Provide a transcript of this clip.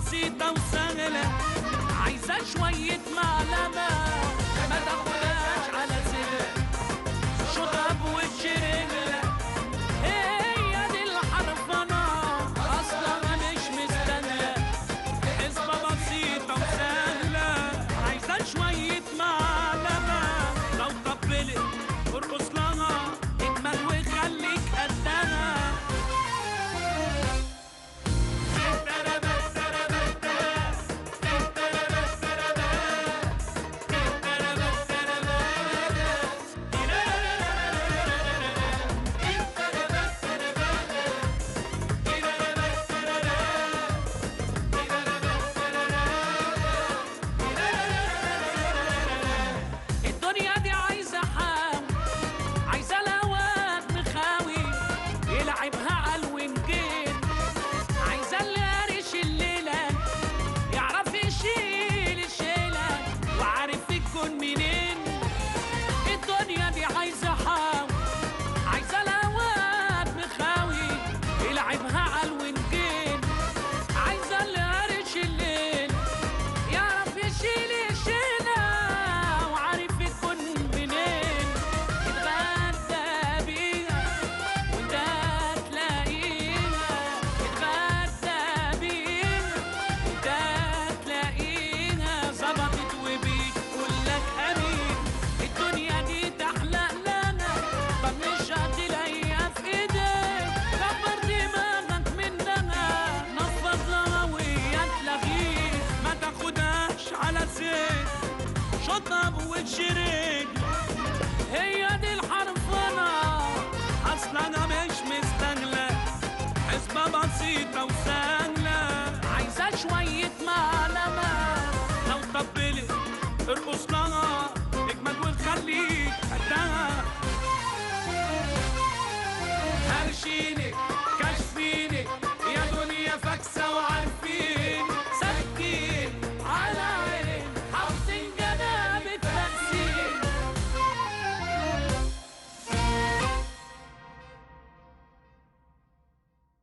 بسيطة وسهلة عايزة شوية معلمة ما تاخدهاش على صدرك شطب وش رجلك هي دي الحرفنة أصلا مش مستنية حسبة بسيطة وسهلة عايزة شوية معلمة لو طبلت ارقص لها اجمل وخليك قدها الدنيا دي عايزة حاوي عايزة لواد مخاوي يلعبها على الوينجين عايزة اللي قارش الليلة يعرف يشيل الشيلة وعارف الجون منين الدنيا دي عايزة حاوي عايزة لواد مخاوي يلعبها على الوينجين عايزة اللي قارش الليل يعرف يشيل الشيلة وعارف يكون منين اتغدى بيها وانت تلاقيها اتغدى بيها وانت تلاقيها ظبطت وبتقول لك امين الدنيا دي تحلق لنا طب مش هتلاقيها في ايديك كبر دماغك منها نفض لها ويا تلاقيك ما تاخدهاش على زيت شطب وتشرك هي دي الحرفنة اصلا انا مش مستغلة حسبة بسيطة وسهلة عايزة شوية معلمة لو طبلت ارقص لها اجمل وخليك قدها هرشينك